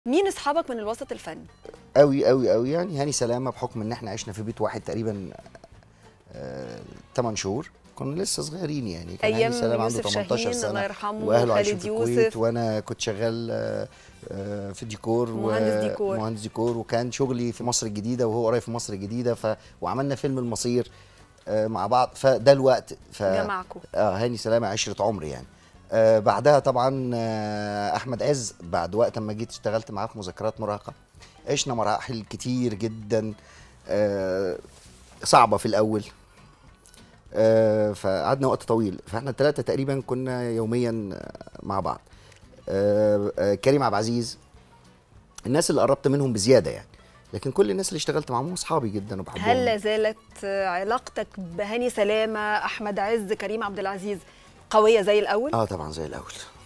مين اصحابك من الوسط الفني قوي قوي قوي يعني هاني سلامه بحكم ان احنا عشنا في بيت واحد تقريبا 8 شهور كنا لسه صغيرين يعني كان ايام هاني سلامه عنده يوسف 18 شاهين سنه الله يرحمه واهله عايشين وخالد في الكويت يوسف وانا كنت شغال آه، آه، في الديكور و- مهندس ديكور. مهندس ديكور وكان شغلي في مصر الجديده وهو قريب في مصر الجديده ف... وعملنا فيلم المصير آه، مع بعض فده الوقت ف... جمعكم اه هاني سلامه عشره عمري يعني آه بعدها طبعا آه احمد عز بعد وقت ما جيت اشتغلت معاه في مذكرات مراهقه عشنا مراحل كتير جدا آه صعبه في الاول آه فقعدنا وقت طويل فاحنا الثلاثه تقريبا كنا يوميا آه، مع بعض آه آه كريم عبد العزيز الناس اللي قربت منهم بزياده يعني لكن كل الناس اللي اشتغلت معاهم اصحابي جدا وبحبهم هل لا زالت علاقتك بهاني سلامه احمد عز كريم عبد العزيز قويه زي الاول اه طبعا زي الاول